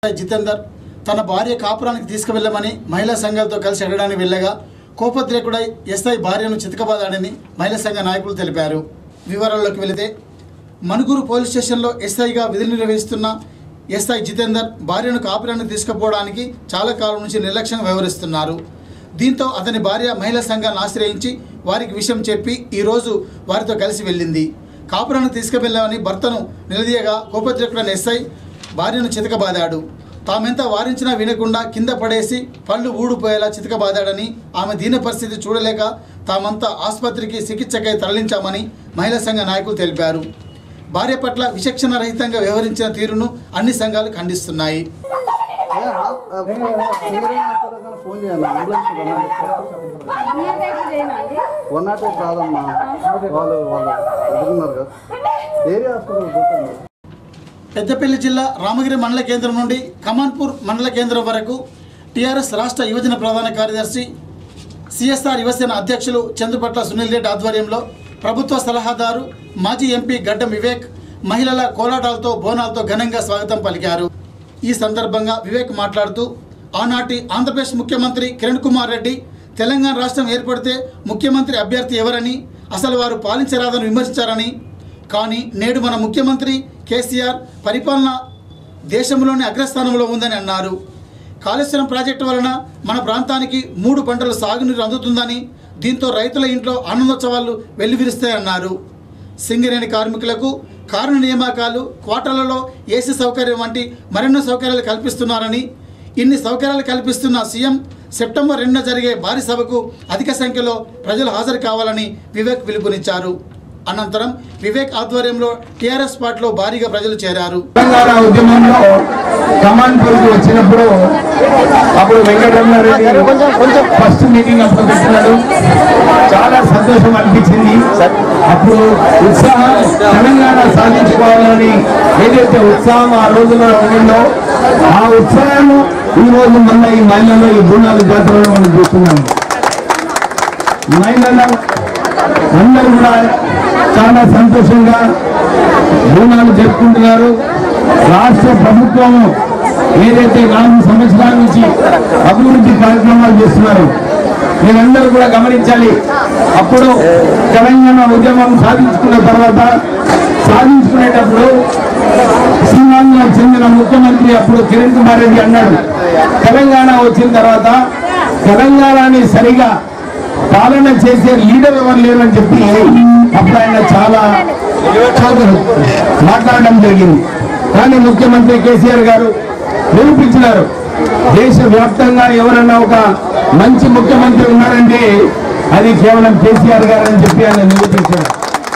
జితేందర్ తన భార్య కాపురానికి తీసుకువెళ్ళమని మహిళా సంఘాలతో కలిసి అడగడానికి వెళ్ళగా కోపద్రేకుడై ఎస్ఐ భార్యను చితకబాదాడని మహిళా సంఘ నాయకులు తెలిపారు వివరాల్లోకి వెళితే మనుగురు పోలీస్ స్టేషన్లో ఎస్ఐగా విధులు నిర్వహిస్తున్న ఎస్ఐ జితేందర్ భార్యను కాపురానికి తీసుకుపోవడానికి చాలా కాలం నుంచి నిర్లక్ష్యంగా వ్యవహరిస్తున్నారు దీంతో అతని భార్య మహిళా సంఘాన్ని ఆశ్రయించి వారికి విషయం చెప్పి ఈరోజు వారితో కలిసి వెళ్ళింది కాపురానికి తీసుకువెళ్ళామని భర్తను నిలదీయగా కోపద్రేకుడైన ఎస్ఐ భార్యను చితకబాదాడు తామెంత వారించినా వినకుండా కింద పడేసి పళ్ళు ఊడిపోయేలా చితకబాదాడని ఆమె దీన పరిస్థితి చూడలేక తామంతా ఆసుపత్రికి చికిత్సకై తరలించామని మహిళా సంఘ నాయకులు తెలిపారు భార్య పట్ల విచక్షణ రహితంగా వ్యవహరించిన తీరును అన్ని సంఘాలు ఖండిస్తున్నాయి ఫోన్ చేయాలి వన్ నాట్ ఎయిట్ రాదమ్మా వాళ్ళు వాళ్ళు ఎదుగున్నారు కదా ఏరియా హాస్పిటల్ కూర్చోండి పెద్దపల్లి జిల్లా రామగిరి మండల కేంద్రం నుండి కమాన్పూర్ మండల కేంద్రం వరకు టీఆర్ఎస్ రాష్ట్ర యువజన ప్రధాన కార్యదర్శి సిఎస్ఆర్ యువసేన అధ్యక్షులు చంద్రపట్ల సునీల్ రెడ్డి ఆధ్వర్యంలో ప్రభుత్వ సలహాదారు మాజీ ఎంపీ గడ్డం వివేక్ మహిళల కోలాటాలతో బోనాలతో ఘనంగా స్వాగతం పలికారు ఈ సందర్భంగా వివేక్ మాట్లాడుతూ ఆనాటి ఆంధ్రప్రదేశ్ ముఖ్యమంత్రి కిరణ్ కుమార్ రెడ్డి తెలంగాణ రాష్ట్రం ఏర్పడితే ముఖ్యమంత్రి అభ్యర్థి ఎవరని అసలు వారు పాలించరాదని విమర్శించారని కానీ నేడు మన ముఖ్యమంత్రి కేసీఆర్ పరిపాలన దేశంలోని అగ్రస్థానంలో ఉందని అన్నారు కాళేశ్వరం ప్రాజెక్టు వలన మన ప్రాంతానికి మూడు పంటలు సాగునీరు అందుతుందని దీంతో రైతుల ఇంట్లో ఆనందోత్సవాలు వెల్లివిరుస్తాయన్నారు సింగరేణి కార్మికులకు కారణ నియామకాలు క్వార్టర్లలో ఏసీ సౌకర్యం వంటి మరెన్నో సౌకర్యాలు కల్పిస్తున్నారని ఇన్ని సౌకర్యాలు కల్పిస్తున్న సీఎం సెప్టెంబర్ రెండున జరిగే భారీ సభకు అధిక సంఖ్యలో ప్రజలు హాజరు కావాలని వివేక్ పిలుపునిచ్చారు అనంతరం వివేక్ ఆధ్వర్యంలో టీఆర్ఎస్ పార్టీలో భారీగా ప్రజలు చేరారు తెలంగాణ ఉద్యమంలో కమాన్పూర్కి వచ్చినప్పుడు అప్పుడు వెంకటరమణారెడ్డి గారు ఫస్ట్ మీటింగ్ అప్పుడు పెట్టినాడు చాలా సంతోషం అనిపించింది అప్పుడు ఉత్సాహం తెలంగాణ సాధించుకోవాలని ఏదైతే ఉత్సాహం ఆ రోజులో ఉండిందో ఆ ఉత్సాహం ఈ రోజు మన ఈ మహిళలు ఈ బోనాలు జాతరలో మనం చూస్తున్నాం మహిళలు అందరూ కూడా చాలా సంతోషంగా బోనాలు జరుపుకుంటున్నారు రాష్ట్ర ప్రభుత్వం ఏదైతే నాలుగు సంవత్సరాల నుంచి అభివృద్ధి కార్యక్రమాలు చేస్తున్నారు మీరందరూ కూడా గమనించాలి అప్పుడు తెలంగాణ ఉద్యమం సాధించుకున్న తర్వాత సాధించుకునేటప్పుడు శ్రీలంకకు చెందిన ముఖ్యమంత్రి అప్పుడు కిరణ్ కుమార్ రెడ్డి అన్నాడు తెలంగాణ వచ్చిన తర్వాత తెలంగాణని సరిగా పాలన చేసే లీడర్ ఎవరు లేరని చెప్పి అప్పుడు ఆయన చాలా చోదరు మాట్లాడడం జరిగింది కానీ ముఖ్యమంత్రి కేసీఆర్ గారు నిరూపించినారు దేశ వ్యాప్తంగా ఎవరన్నా ఒక మంచి ముఖ్యమంత్రి ఉన్నారంటే అది కేవలం కేసీఆర్ గారు అని చెప్పి ఆయన నిరూపించారు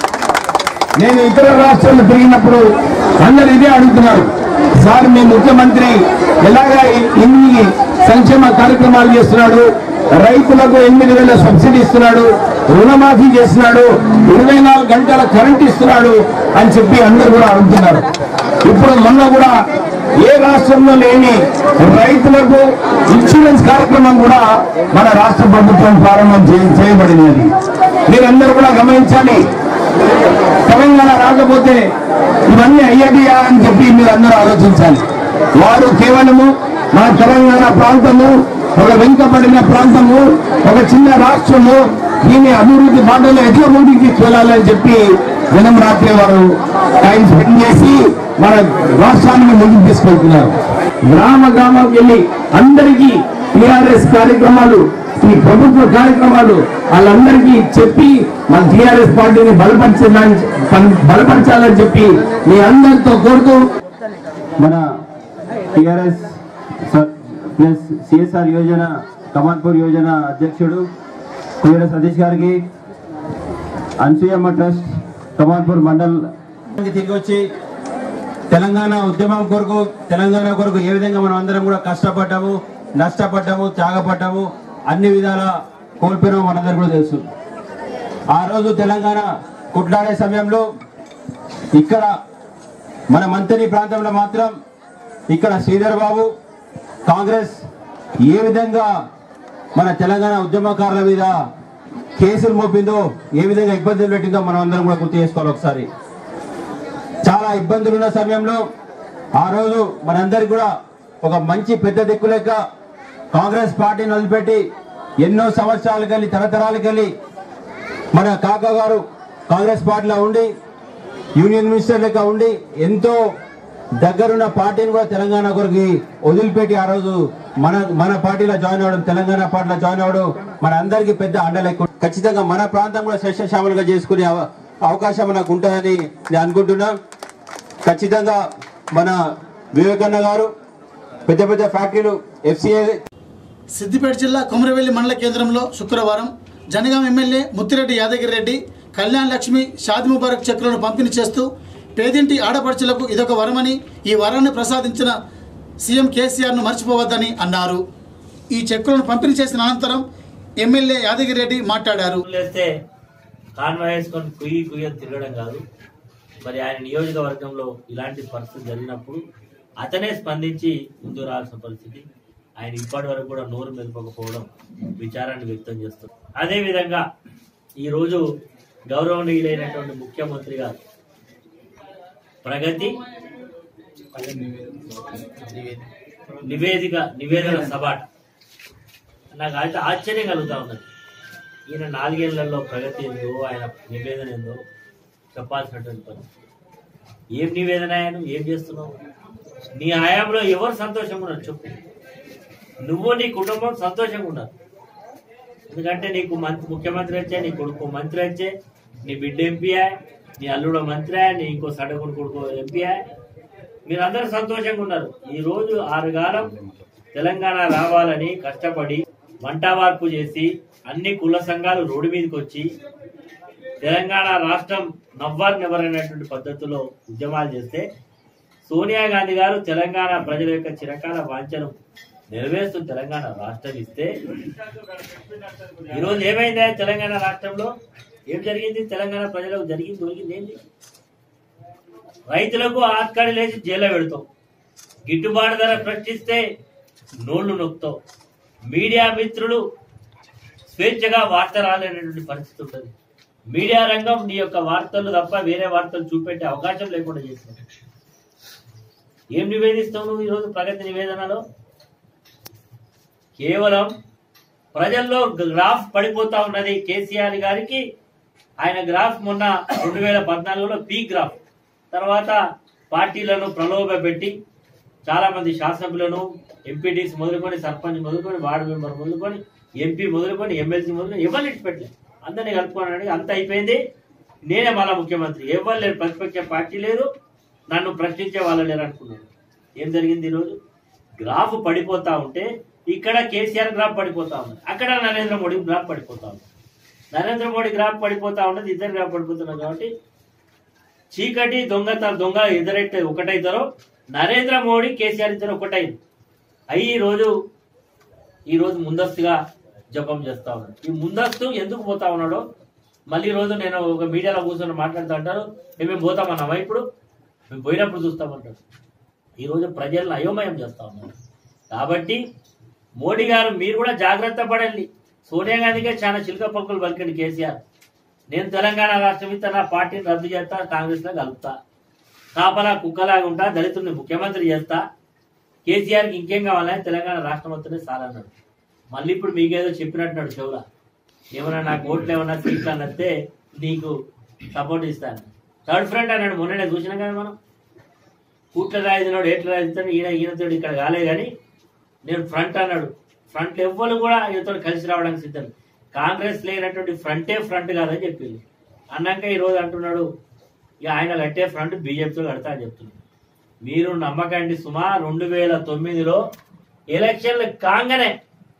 నేను ఇతర రాష్ట్రాలు తిరిగినప్పుడు అందరు ఇదే అడుగుతున్నారు సార్ మీ ముఖ్యమంత్రి ఎలాగా ఇ- ఇన్ని సంక్షేమ కార్యక్రమాలు చేస్తున్నాడు రైతులకు ఎనిమిది వేల సబ్సిడీ ఇస్తున్నాడు రుణమాఫీ చేస్తున్నాడు ఇరవై నాలుగు గంటల కరెంట్ ఇస్తున్నాడు అని చెప్పి అందరు కూడా అడుగుతున్నారు ఇప్పుడు మొన్న కూడా ఏ రాష్ట్రంలో లేని రైతులకు ఇన్సూరెన్స్ కార్యక్రమం కూడా మన రాష్ట్ర ప్రభుత్వం ప్రారంభం చే- చేయబడినది మీరందరూ కూడా గమనించాలి తెలంగాణ రాకపోతే ఇవన్నీ అయ్యేటియా అని చెప్పి మీరు అందరూ ఆలోచించాలి వారు కేవలము మన తెలంగాణ ప్రాంతము ఒక వెనుకబడిన ప్రాంతము ఒక చిన్న రాష్ట్రము దీని అభివృద్ధి బాటలో ఎట్లా ముందుకు తీసుకెళ్లాలని చెప్పి దినం రాత్రి వారు టైం స్పెండ్ చేసి మన రాష్ట్రాన్ని ముందుకు తీసుకెళ్తున్నారు గ్రామ గ్రామం వెళ్ళి అందరికీ టిఆర్ఎస్ కార్యక్రమాలు ఈ ప్రభుత్వ కార్యక్రమాలు వాళ్ళందరికీ చెప్పి మన టిఆర్ఎస్ పార్టీని బలపరచాలని బలపరచాలని చెప్పి మీ అందరితో కోరుతూ మన టిఆర్ఎస్ ప్లస్ సిఎస్ఆర్ యోజన కమాన్పూర్ యోజన అధ్యక్షుడు కుయ్యల సతీష్ గారికి అన్సూయమ్మ ట్రస్ట్ కమాన్పూర్ మండల్ తిరిగి వచ్చి తెలంగాణ ఉద్యమం కొరకు తెలంగాణ కొరకు ఏ విధంగా మనం అందరం కూడా కష్టపడ్డాము నష్టపడ్డాము త్యాగపడ్డాము అన్ని విధాల కోల్పోయినాము మనందరూ కూడా తెలుసు ఆ రోజు తెలంగాణ కొట్లాడే సమయంలో ఇక్కడ మన మంత్రి ప్రాంతంలో మాత్రం ఇక్కడ శ్రీధర్ బాబు కాంగ్రెస్ ఏ విధంగా మన తెలంగాణ ఉద్యమకారుల మీద కేసులు మోపిందో ఏ విధంగా ఇబ్బందులు పెట్టిందో మనం అందరం కూడా గుర్తు చేసుకోవాలి ఒకసారి చాలా ఇబ్బందులు ఉన్న సమయంలో ఆ రోజు మనందరికి కూడా ఒక మంచి పెద్ద దిక్కు లెక్క కాంగ్రెస్ పార్టీని వదిలిపెట్టి ఎన్నో సంవత్సరాలు కలిగి తరతరాలు కలిగి మన కాకా గారు కాంగ్రెస్ పార్టీలో ఉండి యూనియన్ మినిస్టర్ లెక్క ఉండి ఎంతో దగ్గరున్న పార్టీని కూడా తెలంగాణ కొరకు వదిలిపెట్టి ఆ రోజు మన మన పార్టీలో జాయిన్ అవ్వడం తెలంగాణ పార్టీలో జాయిన్ అవ్వడం మన అందరికీ పెద్ద అండలెక్క ఖచ్చితంగా మన ప్రాంతం కూడా శస్యశ్యామలుగా చేసుకునే అవ- అవకాశం నాకు ఉంటుందని నేను అనుకుంటున్నా ఖచ్చితంగా మన వివేకన్న గారు పెద్ద పెద్ద ఫ్యాక్టరీలు ఎఫ్సిఐ సిద్దిపేట జిల్లా కొమరవెల్లి మండల కేంద్రంలో శుక్రవారం జనగాం ఎమ్మెల్యే ముత్తిరెడ్డి యాదగిరి రెడ్డి కళ్యాణ్ లక్ష్మి షాది ముబారక్ చెక్కులను పంపిణీ చేస్తూ పేదింటి ఆడపడుచులకు ఇదొక వరమని ఈ వరాన్ని ప్రసాదించిన సీఎం కేసీఆర్ను మర్చిపోవద్దని అన్నారు ఈ చెక్కులను పంపిణీ చేసిన అనంతరం ఎమ్మెల్యే యాదగిరి రెడ్డి మాట్లాడారు లేస్తే కాన్వాయ్ వేసుకొని కుయ్యి కుయ్యి అని తిరగడం కాదు మరి ఆయన నియోజకవర్గంలో ఇలాంటి పరిస్థితి జరిగినప్పుడు అతనే స్పందించి ముందు రావాల్సిన పరిస్థితి ఆయన ఇప్పటి వరకు కూడా నోరు మెదపకపోవడం విచారాన్ని వ్యక్తం చేస్తుంది అదేవిధంగా ఈరోజు గౌరవనీయులైనటువంటి ముఖ్యమంత్రి గారు ప్రగతి నివేదిక నివేదన సభాట నాకు అయితే ఆశ్చర్యం కలుగుతా ఉన్నది ఈయన నాలుగేళ్లలో ప్రగతి ఏందో ఆయన నివేదన ఏందో చెప్పాల్సినటువంటి పని ఏం నివేదన ఆయన ఏం చేస్తున్నావు నీ హయాంలో ఎవరు సంతోషంగా ఉన్నారు చెప్పు నువ్వు నీ కుటుంబం సంతోషంగా ఉన్నారు ఎందుకంటే నీకు మంత్రి ముఖ్యమంత్రి వచ్చే నీ కొడుకు మంత్రి వచ్చే నీ బిడ్డ ఎంపీ నీ అల్లుడు మంత్రి నీ ఇంకో సడగుడు కొడుకు ఎంపీ మీరందరూ సంతోషంగా ఉన్నారు ఈ రోజు ఆరు కాలం తెలంగాణ రావాలని కష్టపడి వంట వార్పు చేసి అన్ని కుల సంఘాలు రోడ్డు మీదకి వచ్చి తెలంగాణ రాష్ట్రం నవ్వారు నెవరైనటువంటి పద్ధతిలో ఉద్యమాలు చేస్తే సోనియా గాంధీ గారు తెలంగాణ ప్రజల యొక్క చిరకాల వాంఛను నెరవేరుస్తూ తెలంగాణ రాష్ట్రం ఇస్తే ఈరోజు ఏమైందా తెలంగాణ రాష్ట్రంలో ఏం జరిగింది తెలంగాణ ప్రజలకు జరిగింది దొరికింది ఏంటి రైతులకు ఆత్కాడి లేచి జైల్లో పెడతాం గిట్టుబాటు ధర ప్రశ్నిస్తే నోళ్లు నొక్కుతాం మీడియా మిత్రులు స్వేచ్ఛగా వార్త రాలేనటువంటి పరిస్థితి ఉంటుంది మీడియా రంగం నీ యొక్క వార్తలు తప్ప వేరే వార్తలు చూపెట్టే అవకాశం లేకుండా చేస్తుంది ఏం నివేదిస్తావు నువ్వు ఈరోజు ప్రగతి నివేదనలో కేవలం ప్రజల్లో గ్రాఫ్ పడిపోతా ఉన్నది కేసీఆర్ గారికి ఆయన గ్రాఫ్ మొన్న రెండు వేల పద్నాలుగులో పీ గ్రాఫ్ తర్వాత పార్టీలను ప్రలోభ పెట్టి చాలా మంది శాసనసభ్యులను ఎంపీటీస్ మొదలుకొని సర్పంచ్ మొదలుకొని వార్డు మెంబర్ మొదలుకొని ఎంపీ మొదలుకొని ఎమ్మెల్సీ మొదలుకొని ఎవరిని ఇచ్చిపెట్టలేదు అందరినీ కలుపుకోనడానికి అంత అయిపోయింది నేనే మళ్ళా ముఖ్యమంత్రి ఎవరు లేరు ప్రతిపక్ష పార్టీ లేదు నన్ను ప్రశ్నించే వాళ్ళు లేరు అనుకున్నాను ఏం జరిగింది ఈరోజు గ్రాఫ్ పడిపోతా ఉంటే ఇక్కడ కేసీఆర్ గ్రాఫ్ పడిపోతా ఉంది అక్కడ నరేంద్ర మోడీ గ్రాఫ్ పడిపోతా ఉంది నరేంద్ర మోడీ గ్రాఫ్ పడిపోతా ఉన్నది ఇద్దరు గ్రాఫ్ పడిపోతున్నారు కాబట్టి చీకటి దొంగ దొంగ ఎదురైతే ఒకటైతారో నరేంద్ర మోడీ కేసీఆర్ ఇద్దరు ఒకటైంది అయ్యి ఈ రోజు ఈ రోజు ముందస్తుగా జపం చేస్తా ఉన్నాడు ఈ ముందస్తు ఎందుకు పోతా ఉన్నాడో మళ్ళీ ఈ రోజు నేను ఒక మీడియాలో కూర్చొని మాట్లాడుతూ అంటారు "ఏ, మేము పోతామన్నామా ఇప్పుడు మేము పోయినప్పుడు చూస్తామంటారు ఈ రోజు ప్రజలను అయోమయం చేస్తా ఉన్నారు కాబట్టి మోడీ గారు మీరు కూడా జాగ్రత్త పడండి సోనియా గాంధీకే చాలా చిలుక పలుకులు పలికండి కేసీఆర్ నేను తెలంగాణ రాష్ట్రం ఇస్తా నా పార్టీని రద్దు చేస్తా కాంగ్రెస్ లో కలుపుతా కాపలా కుక్కలాగా ఉంటా దళితుల్ని ముఖ్యమంత్రి చేస్తా కేసీఆర్కి ఇంకేం కావాలని తెలంగాణ రాష్ట్రం వస్తేనే సార్ అన్నాడు మళ్ళీ ఇప్పుడు మీకేదో చెప్పినట్టున్నాడు చెవులా ఏమన్నా నాకు ఓట్లు ఏమన్నా సీట్లు అన్నస్తే నీకు సపోర్ట్ ఇస్తాను థర్డ్ ఫ్రంట్ అన్నాడు మొన్ననే చూసినాం కదా మనం కూట్ల రాయినాడు ఎట్ల రాయిస్తాడు ఈయన ఈయనతో ఇక్కడ కాలేదు కానీ నేను ఫ్రంట్ అన్నాడు ఫ్రంట్ ఎవ్వరు కూడా ఈయనతో కలిసి రావడానికి సిద్ధం కాంగ్రెస్ లేనటువంటి ఫ్రంటే ఫ్రంట్ కాదని చెప్పింది అన్నాక ఈ రోజు అంటున్నాడు ఇక ఆయన కట్టే ఫ్రంట్ బీజేపీతో కడతా అని చెప్తున్నాడు మీరు నమ్మకండి సుమా రెండు వేల తొమ్మిదిలో ఎలక్షన్లు కాగానే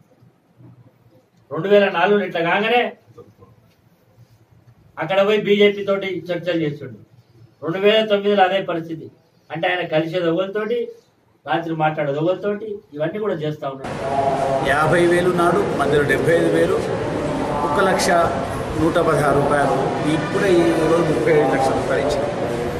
రెండు వేల నాలుగులో ఇట్లా కాగానే అక్కడ పోయి బీజేపీ తోటి చర్చలు చేస్తుండు రెండు వేల తొమ్మిదిలో అదే పరిస్థితి అంటే ఆయన కలిసేది ఒకరితోటి రాత్రి మాట్లాడేది ఒకరితోటి ఇవన్నీ కూడా చేస్తా ఉన్నాడు యాభై వేలు నాడు మధ్యలో డెబ్బై ఐదు వేలు ఒక లక్ష నూట పదహారు రూపాయలు ఇప్పుడే ఈ రోజు ముప్పై ఐదు లక్షల రూపాయలు ఇచ్చింది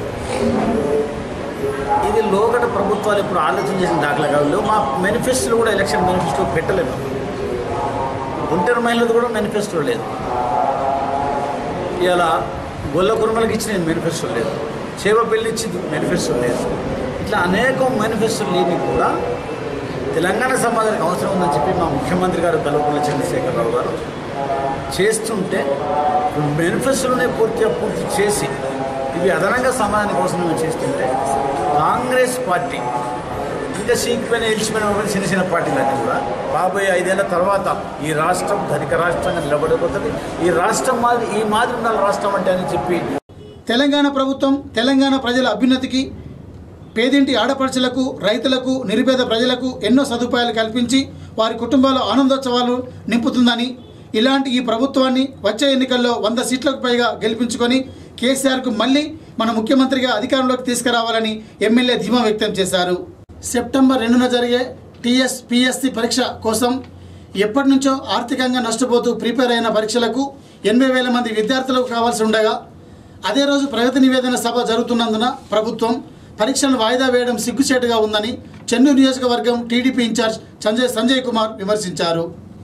ఇది లోకట ప్రభుత్వాలు ఇప్పుడు ఆలోచన చేసిన దాఖలా కాదు మా మేనిఫెస్టోలో కూడా ఎలక్షన్ మేనిఫెస్టో పెట్టలేదు ఒంటరి మహిళలది కూడా మేనిఫెస్టో లేదు ఇలా గొల్ల కుర్మలకి ఇచ్చిన మేనిఫెస్టో లేదు చేవ పెళ్లి ఇచ్చింది మేనిఫెస్టో లేదు ఇట్లా అనేక మేనిఫెస్టో లేని కూడా తెలంగాణ సమాజానికి అవసరం ఉందని చెప్పి మా ముఖ్యమంత్రి గారు కల్వకుంట్ల చంద్రశేఖరరావు గారు చేస్తుంటే మేనిఫెస్టోనే పూర్తిగా పూర్తి చేసి ఇవి అదనంగా సమాజానికి అవసరం చేస్తుంటే కాంగ్రెస్ పార్టీ ఇంకా సీకిపోయిన నిలిచిపోయిన వాళ్ళు చిన్న చిన్న పార్టీలన్నీ కూడా రాబోయే ఐదేళ్ల తర్వాత ఈ రాష్ట్రం ధనిక రాష్ట్రంగా నిలబడిపోతుంది ఈ రాష్ట్రం మాది ఈ మాదిరి ఉండాలి రాష్ట్రం అంటే అని చెప్పి తెలంగాణ ప్రభుత్వం తెలంగాణ ప్రజల అభ్యున్నతికి పేదింటి ఆడపడుచులకు రైతులకు నిరుపేద ప్రజలకు ఎన్నో సదుపాయాలు కల్పించి వారి కుటుంబాల ఆనందోత్సవాలు నింపుతుందని ఇలాంటి ఈ ప్రభుత్వాన్ని వచ్చే ఎన్నికల్లో వంద సీట్లకు పైగా గెలిపించుకొని కేసీఆర్కు మళ్ళీ మన ముఖ్యమంత్రిగా అధికారంలోకి తీసుకురావాలని ఎమ్మెల్యే ధీమా వ్యక్తం చేశారు సెప్టెంబర్ రెండున జరిగే టీఎస్ పిఎస్సి పరీక్ష కోసం ఎప్పటి నుంచో ఆర్థికంగా నష్టపోతూ ప్రిపేర్ అయిన పరీక్షలకు ఎనభై వేల మంది విద్యార్థులకు కావాల్సి ఉండగా అదే రోజు ప్రగతి నివేదన సభ జరుగుతున్నందున ప్రభుత్వం పరీక్షలను వాయిదా వేయడం సిగ్గుచేటుగా ఉందని చెన్నూరు నియోజకవర్గం టీడీపీ ఇన్ఛార్జ్ సంజయ్ సంజయ్ కుమార్ విమర్శించారు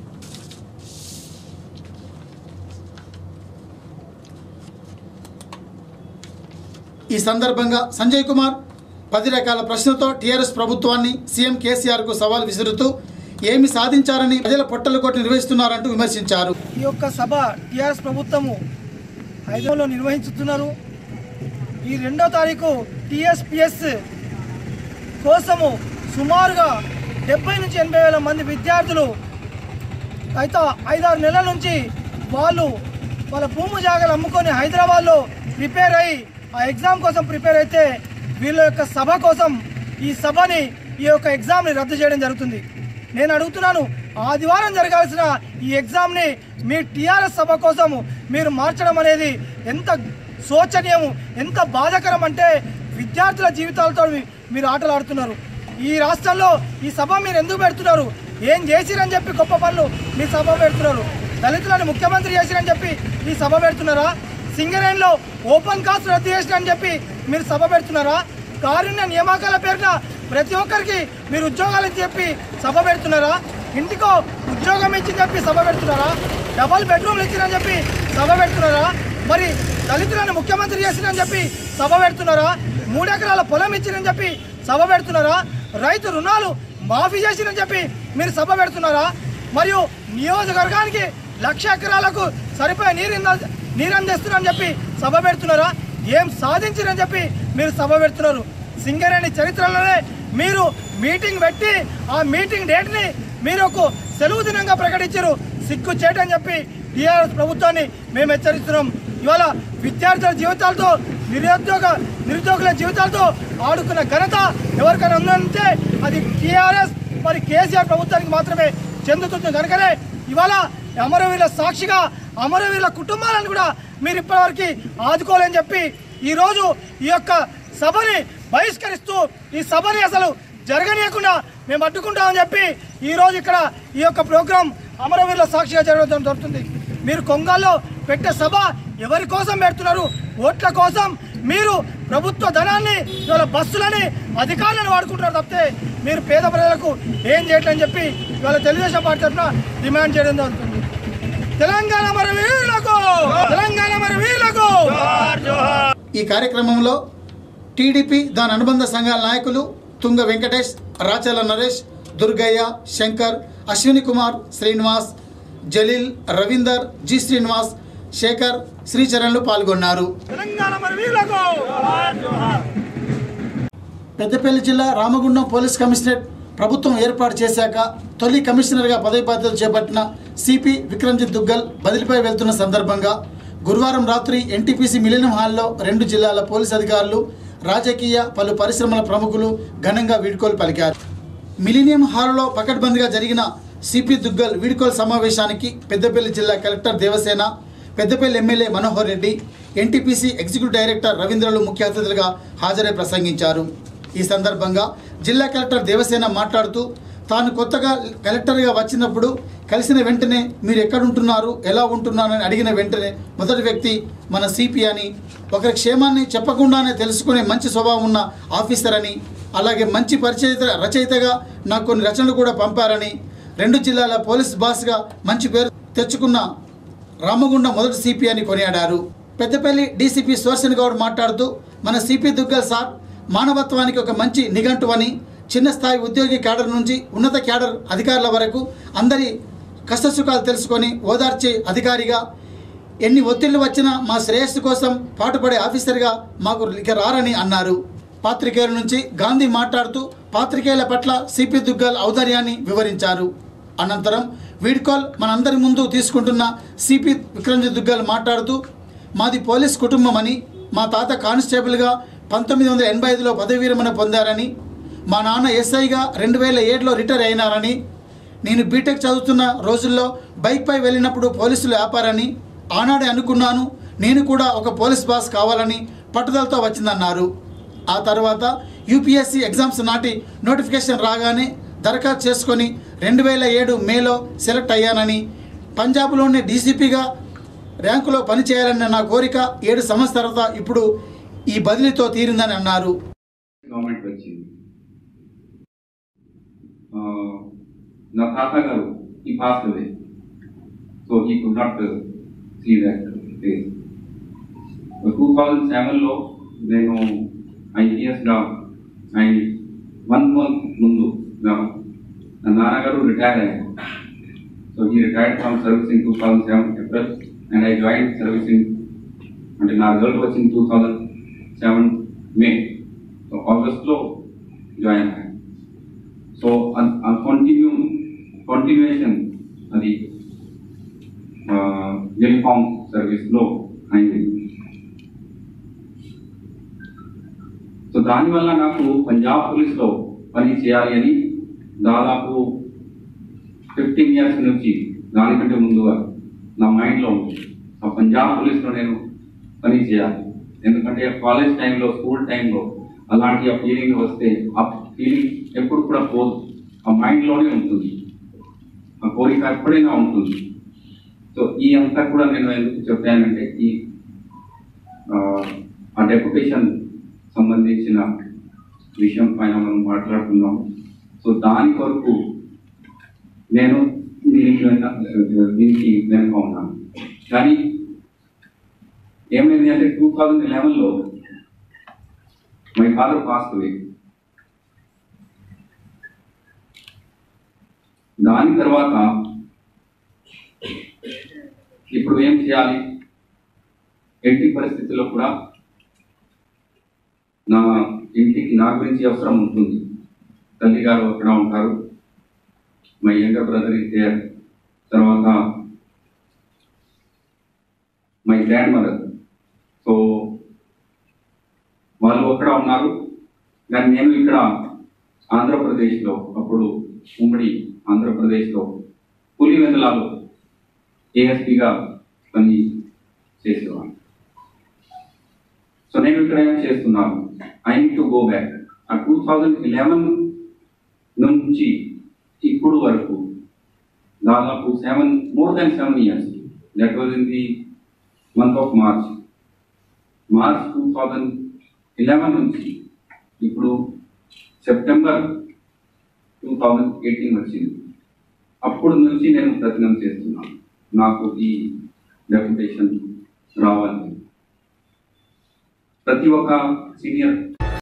ఈ సందర్భంగా సంజయ్ కుమార్ పది రకాల ప్రశ్నలతో టీఆర్ఎస్ ప్రభుత్వాన్ని సీఎం కేసీఆర్కు సవాల్ విసురుతూ ఏమి సాధించారని ప్రజల పొట్టలు కొట్టి నిర్వహిస్తున్నారంటూ విమర్శించారు ఈ యొక్క సభ టీఆర్ఎస్ ప్రభుత్వము హైదరాబాద్లో నిర్వహించుతున్నారు ఈ రెండో తారీఖు టీఎస్పిఎస్ కోసము సుమారుగా డెబ్బై నుంచి ఎనభై వేల మంది విద్యార్థులు అయితే ఐదారు నెలల నుంచి వాళ్ళు వాళ్ళ భూమి జాగాలు అమ్ముకొని హైదరాబాద్లో ప్రిపేర్ అయ్యి ఆ ఎగ్జామ్ కోసం ప్రిపేర్ అయితే వీళ్ళ యొక్క సభ కోసం ఈ సభని ఈ యొక్క ఎగ్జామ్ని రద్దు చేయడం జరుగుతుంది నేను అడుగుతున్నాను ఆదివారం జరగాల్సిన ఈ ఎగ్జామ్ని మీ టీఆర్ఎస్ సభ కోసం మీరు మార్చడం అనేది ఎంత శోచనీయము ఎంత బాధాకరం అంటే విద్యార్థుల జీవితాలతో మీ- మీరు ఆటలాడుతున్నారు ఈ రాష్ట్రంలో ఈ సభ మీరు ఎందుకు పెడుతున్నారు ఏం చేసిరని చెప్పి గొప్ప పనులు మీ సభ పెడుతున్నారు దళితులను ముఖ్యమంత్రి చేసిరని చెప్పి ఈ సభ పెడుతున్నారా సింగరేణిలో ఓపెన్ కాస్ట్ రద్దు చేసిరని చెప్పి మీరు సభ పెడుతున్నారా కారుణ్య నియామకాల పేరున ప్రతి ఒక్కరికి మీరు ఉద్యోగాలు ఇచ్చి చెప్పి సభ పెడుతున్నారా ఇంటికో ఉద్యోగం ఇచ్చి చెప్పి సభ పెడుతున్నారా డబల్ బెడ్రూమ్లు ఇచ్చిరని చెప్పి సభ పెడుతున్నారా మరి దళితులను ముఖ్యమంత్రి చేసిరని చెప్పి సభ పెడుతున్నారా మూడెకరాల పొలం ఇచ్చిరని చెప్పి సభ పెడుతున్నారా రైతు రుణాలు మాఫీ చేసిరని చెప్పి మీరు సభ పెడుతున్నారా మరియు నియోజకవర్గానికి లక్ష ఎకరాలకు సరిపోయే నీరు ఇంద- నీరు అందిస్తున్నారని చెప్పి సభ పెడుతున్నారా ఏం సాధించిరని చెప్పి మీరు సభ పెడుతున్నారు సింగరేణి చరిత్రలోనే మీరు మీటింగ్ పెట్టి ఆ మీటింగ్ డేట్ని మీరు ఒక సెలవు దినంగా ప్రకటించారు సిగ్గు చేయటని చెప్పి టీఆర్ఎస్ ప్రభుత్వాన్ని మేము హెచ్చరిస్తున్నాం ఇవాళ విద్యార్థుల జీవితాలతో నిరుద్యోగ నిరుద్యోగుల జీవితాలతో ఆడుకున్న ఘనత ఎవరికైనా ఉందంటే అది టీఆర్ఎస్ మరి కేసీఆర్ ప్రభుత్వానికి మాత్రమే చెందుతుంది కనుకనే ఇవాళ అమరవీరుల సాక్షిగా అమరవీరుల కుటుంబాలను కూడా మీరు ఇప్పటివరకు ఆదుకోవాలని చెప్పి ఈరోజు ఈ యొక్క సభని బహిష్కరిస్తూ ఈ సభని అసలు జరగనీయకుండా మేము అడ్డుకుంటామని చెప్పి ఈరోజు ఇక్కడ ఈ యొక్క ప్రోగ్రాం అమరవీరుల సాక్షిగా జరగడం జరుగుతుంది మీరు కొంగాల్లో పెట్టే సభ ఎవరి కోసం పెడుతున్నారు ఓట్ల కోసం మీరు ప్రభుత్వ ధనాన్ని ఇవాళ బస్సులని అధికారులను వాడుకుంటున్నారు తప్పితే మీరు పేద ప్రజలకు ఏం చేయట్లని చెప్పి ఇవాళ తెలుగుదేశం పార్టీ తరఫున డిమాండ్ చేయడం జరుగుతుంది తెలంగాణ మరి వీరులకు తెలంగాణ మరి వీరులకు ఈ కార్యక్రమంలో టీడీపీ దాని అనుబంధ సంఘాల నాయకులు తుంగ వెంకటేష్ రాచల నరేష్ దుర్గయ్య శంకర్ అశ్విని కుమార్ శ్రీనివాస్ జలీల్ రవీందర్ జి శ్రీనివాస్ శేఖర్ శ్రీచరణ్లు పాల్గొన్నారు తెలంగాణ మరి వీరులకు పెద్దపల్లి జిల్లా రామగుండం పోలీస్ కమిషనరేట్ ప్రభుత్వం ఏర్పాటు చేశాక తొలి కమిషనర్గా పదవి బాధ్యతలు చేపట్టిన సిపి విక్రమ్జిత్ దుగ్గల్ బదిలీపై వెళ్తున్న సందర్భంగా గురువారం రాత్రి ఎన్టీపీసీ మిలినియం హాల్లో రెండు జిల్లాల పోలీస్ అధికారులు రాజకీయ పలు పరిశ్రమల ప్రముఖులు ఘనంగా వీడ్కోలు పలికారు మిలీనియం హాల్లో పకడ్బందీగా జరిగిన సిపి దుగ్గల్ వీడ్కోలు సమావేశానికి పెద్దపల్లి జిల్లా collector Devasena Peddapalli MLA Manohar Reddy NTPC executive director రవీంద్రలు ముఖ్య అతిథులుగా హాజరై ప్రసంగించారు ఈ సందర్భంగా జిల్లా కలెక్టర్ దేవసేన మాట్లాడుతూ తాను కొత్తగా కలెక్టర్గా వచ్చినప్పుడు కలిసిన వెంటనే మీరు ఎక్కడుంటున్నారు ఎలా ఉంటున్నారని అడిగిన వెంటనే మొదటి వ్యక్తి మన సిపి అని ఒకరి క్షేమాన్ని చెప్పకుండానే తెలుసుకునే మంచి స్వభావం ఉన్న ఆఫీసర్ అని అలాగే మంచి పరిచయిత రచయితగా నాకు కొన్ని రచనలు కూడా పంపారని రెండు జిల్లాల పోలీస్ బాస్గా మంచి పేరు తెచ్చుకున్న రామగుండ మొదటి సిపి అని కొనియాడారు పెద్దపల్లి డీసీపీ సుదర్శన్ గౌడ్ మాట్లాడుతూ మన సిపి దుగ్గల్ సార్ మానవత్వానికి ఒక మంచి నిఘంటువని చిన్న స్థాయి ఉద్యోగి క్యాడర్ నుంచి ఉన్నత క్యాడర్ అధికారుల వరకు అందరి కష్టసుఖాలు తెలుసుకొని ఓదార్చే అధికారిగా ఎన్ని ఒత్తిళ్లు వచ్చినా మా శ్రేయస్సు కోసం పాటుపడే ఆఫీసర్గా మాకు ఇక రారని అన్నారు పాత్రికేయుల నుంచి గాంధీ మాట్లాడుతూ పాత్రికేయుల పట్ల సిపి దుగ్గల్ ఔదార్యాన్ని వివరించారు అనంతరం వీడ్కాల్ మనందరి ముందు తీసుకుంటున్న సిపి విక్రమ్జిత్ దుగ్గల్ మాట్లాడుతూ మాది పోలీస్ కుటుంబం అని మా తాత కానిస్టేబుల్గా పంతొమ్మిది వందల ఎనభై ఐదులో పదవి విరమణ పొందారని మా నాన్న ఎస్ఐగా రెండు వేల ఏడులో రిటైర్ అయినారని నేను బీటెక్ చదువుతున్న రోజుల్లో బైక్పై వెళ్ళినప్పుడు పోలీసులు ఆపారని ఆనాడే అనుకున్నాను నేను కూడా ఒక పోలీస్ బాస్ కావాలని పట్టుదలతో వచ్చిందన్నారు ఆ తర్వాత యూపీఎస్సీ ఎగ్జామ్స్ నాటి నోటిఫికేషన్ రాగానే దరఖాస్తు చేసుకొని రెండు వేల ఏడు మేలో సెలెక్ట్ అయ్యానని పంజాబ్లోని డీసీపీగా ర్యాంకులో పనిచేయాలన్న నా కోరిక ఏడు సంవత్సరాల తర్వాత ఇప్పుడు ఈ బదిలీతో తీరిందని అన్నారు గవర్నమెంట్ వచ్చింది ఆ, నా తాత గారు he pass away so he could not see that days two thousand సెవెన్లో నేను ఐపీఎస్గా అండ్ వన్ మంత్ ముందు నా నా నాన్నగారు రిటైర్ అయ్యారు so he retired from servicing two thousand seven April and I join servicing అంటే నా రిజల్ట్ వచ్చింది two thousand seven May so ఆగస్ట్లో జాయిన్ అయ్యాను సో ఆ కంటిన్యూ కంటిన్యూషన్ అది యూనిఫామ్ సర్వీస్లో అయింది సో దానివల్ల నాకు పంజాబ్ పోలీస్లో పని చేయాలి అని దాదాపు ఫిఫ్టీన్ ఇయర్స్ నుంచి దానికంటే ముందుగా నా మైండ్లో ఉంది ఆ పంజాబ్ పోలీస్లో నేను పని చేయాలి ఎందుకంటే కాలేజ్ టైంలో స్కూల్ టైంలో అలాంటి ఆ ఫీలింగ్ వస్తే ఆ ఫీలింగ్ ఎప్పుడు కూడా పోదు ఆ మైండ్లోనే ఉంటుంది ఆ కోరిక ఎప్పుడైనా ఉంటుంది సో ఈ అంతా కూడా నేను ఎందుకు చెప్పానంటే ఈ ఆ, ఆ డెప్యుటేషన్ సంబంధించిన విషయం పైన మనం మాట్లాడుతున్నాం సో దాని కొరకు నేను దీనికి వెనక- దీనికి వెనుక ఉన్నాను కానీ ఏమైంది అంటే టూ థౌజండ్ లెవెన్లో మై ఫాదర్ పాస్ అవే దాని తర్వాత ఇప్పుడు ఏం చేయాలి ఎట్టి పరిస్థితుల్లో కూడా నా ఇంటికి నా గురించి అవసరం ఉంటుంది తల్లి గారు అక్కడ ఉంటారు my younger brother is there తర్వాత మై గ్రాండ్ మదర్ సో వాళ్ళు అక్కడ ఉన్నారు కానీ నేను ఇక్కడ ఆంధ్రప్రదేశ్లో అప్పుడు ఉమ్మడి ఆంధ్రప్రదేశ్లో పులివెందులలో ఏఎస్పీగా పని చేసేవాడు సో నేను ఇక్కడ ఏం చేస్తున్నాను I need to go back ఆ టూ థౌజండ్ ఇలెవెన్ నుంచి ఇప్పుడు వరకు దాదాపు seven more than seven years that was in the month of March March two thousand eleven నుంచి ఇప్పుడు సెప్టెంబర్ టూ థౌజండ్ ఎయిటీన్ వచ్చింది అప్పుడు నుంచి నేను ప్రయత్నం చేస్తున్నాను నాకు ఈ డెప్యుటేషన్ రావాలి ప్రతి ఒక్క సీనియర్